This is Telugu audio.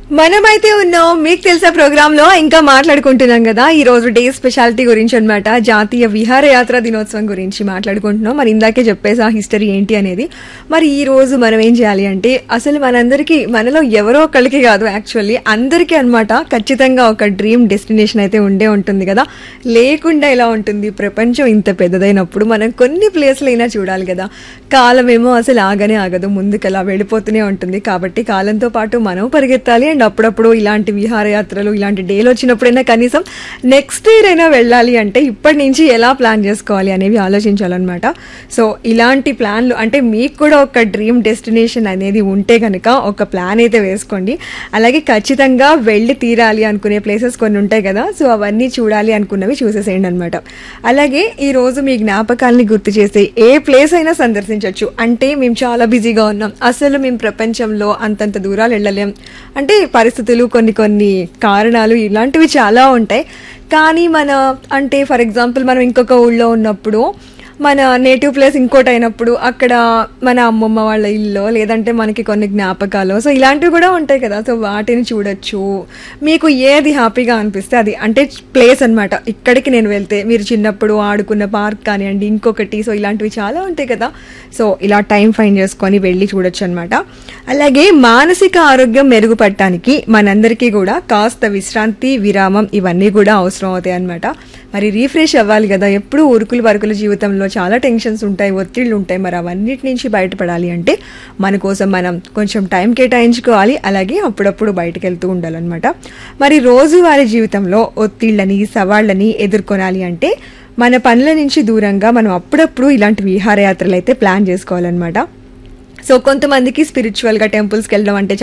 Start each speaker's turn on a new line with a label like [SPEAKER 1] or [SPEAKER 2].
[SPEAKER 1] మనమైతే ఉన్నాం మీకు తెలుసా ప్రోగ్రామ్ లో ఇంకా మాట్లాడుకుంటున్నాం కదా ఈ రోజు డే స్పెషాలిటీ గురించి అన్నమాట జాతీయ విహారయాత్ర దినోత్సవం గురించి మాట్లాడుకుంటున్నాం మరి ఇందాకే చెప్పేసి ఆ హిస్టరీ ఏంటి అనేది మరి ఈ రోజు మనం ఏం చేయాలి అంటే అసలు మనందరికీ మనలో ఎవరో ఒకళ్ళకి కాదు యాక్చువల్లీ అందరికీ అన్నమాట ఖచ్చితంగా ఒక డ్రీమ్ డెస్టినేషన్ అయితే ఉండే ఉంటుంది కదా లేకుండా ఎలా ఉంటుంది ప్రపంచం ఇంత పెద్దదైనప్పుడు మనం కొన్ని ప్లేస్లు అయినా చూడాలి కదా కాలమేమో అసలు ఆగనే ఆగదు ముందుకు అలా వెళ్ళిపోతూనే ఉంటుంది కాబట్టి కాలంతో పాటు మనం పరిగెత్తాలి అండ్ అప్పుడప్పుడు ఇలాంటి విహారయాత్రలు ఇలాంటి డేలు వచ్చినప్పుడైనా కనీసం నెక్స్ట్ ఇయర్ అయినా వెళ్ళాలి అంటే ఇప్పటి నుంచి ఎలా ప్లాన్ చేసుకోవాలి అనేవి ఆలోచించాలన్నమాట సో ఇలాంటి ప్లాన్లు అంటే మీకు కూడా ఒక డ్రీమ్ డెస్టినేషన్ అనేది ఉంటే కనుక ఒక ప్లాన్ అయితే వేసుకోండి అలాగే ఖచ్చితంగా వెళ్ళి తీరాలి అనుకునే ప్లేసెస్ కొన్ని ఉంటాయి కదా సో అవన్నీ చూడాలి అనుకున్నవి చూసేసేయండి అనమాట అలాగే ఈ రోజు మీ జ్ఞాపకాలని గుర్తు చేసే ఏ ప్లేస్ అయినా సందర్శించవచ్చు అంటే మేము చాలా బిజీగా ఉన్నాం అసలు మేము ప్రపంచంలో అంతంత దూరాలు వెళ్ళలేం అంటే పరిస్థితులు కొన్ని కొన్ని కారణాలు ఇలాంటివి చాలా ఉంటాయి కానీ మన అంటే ఫర్ ఎగ్జాంపుల్ మనం ఇంకొక ఊళ్ళో ఉన్నప్పుడు మన నేటివ్ ప్లేస్ ఇంకోటి అయినప్పుడు అక్కడ మన అమ్మమ్మ వాళ్ళ ఇల్లు లేదంటే మనకి కొన్ని జ్ఞాపకాలు సో ఇలాంటివి కూడా ఉంటాయి కదా సో వాటిని చూడొచ్చు మీకు ఏది హ్యాపీగా అనిపిస్తే అది అంటే ప్లేస్ అన్నమాట ఇక్కడికి నేను వెళ్తే మీరు చిన్నప్పుడు ఆడుకున్న పార్క్ కానివ్వండి ఇంకొకటి సో ఇలాంటివి చాలా ఉంటాయి కదా సో ఇలా టైం ఫైన్ చేసుకొని వెళ్ళి చూడొచ్చు అనమాట అలాగే మానసిక ఆరోగ్యం మెరుగుపడటానికి మనందరికీ కూడా కాస్త విశ్రాంతి విరామం ఇవన్నీ కూడా అవసరం అవుతాయి అనమాట మరి రీఫ్రెష్ అవ్వాలి కదా ఎప్పుడు ఉరుకులు పరుకుల జీవితంలో చాలా టెన్షన్స్ ఉంటాయి ఒత్తిళ్ళు ఉంటాయి మరి అవన్నిటి నుంచి బయటపడాలి అంటే మన కోసం మనం కొంచెం టైం కేటాయించుకోవాలి అలాగే అప్పుడప్పుడు బయటకు వెళ్తూ ఉండాలన్నమాట మరి రోజువారీ జీవితంలో ఒత్తిళ్ళని సవాళ్ళని ఎదుర్కొనాలి అంటే మన పనుల నుంచి దూరంగా మనం అప్పుడప్పుడు ఇలాంటి విహారయాత్రలు అయితే ప్లాన్ చేసుకోవాలన్నమాట సో కొంతమందికి స్పిరిచువల్గా టెంపుల్స్కి వెళ్ళడం అంటే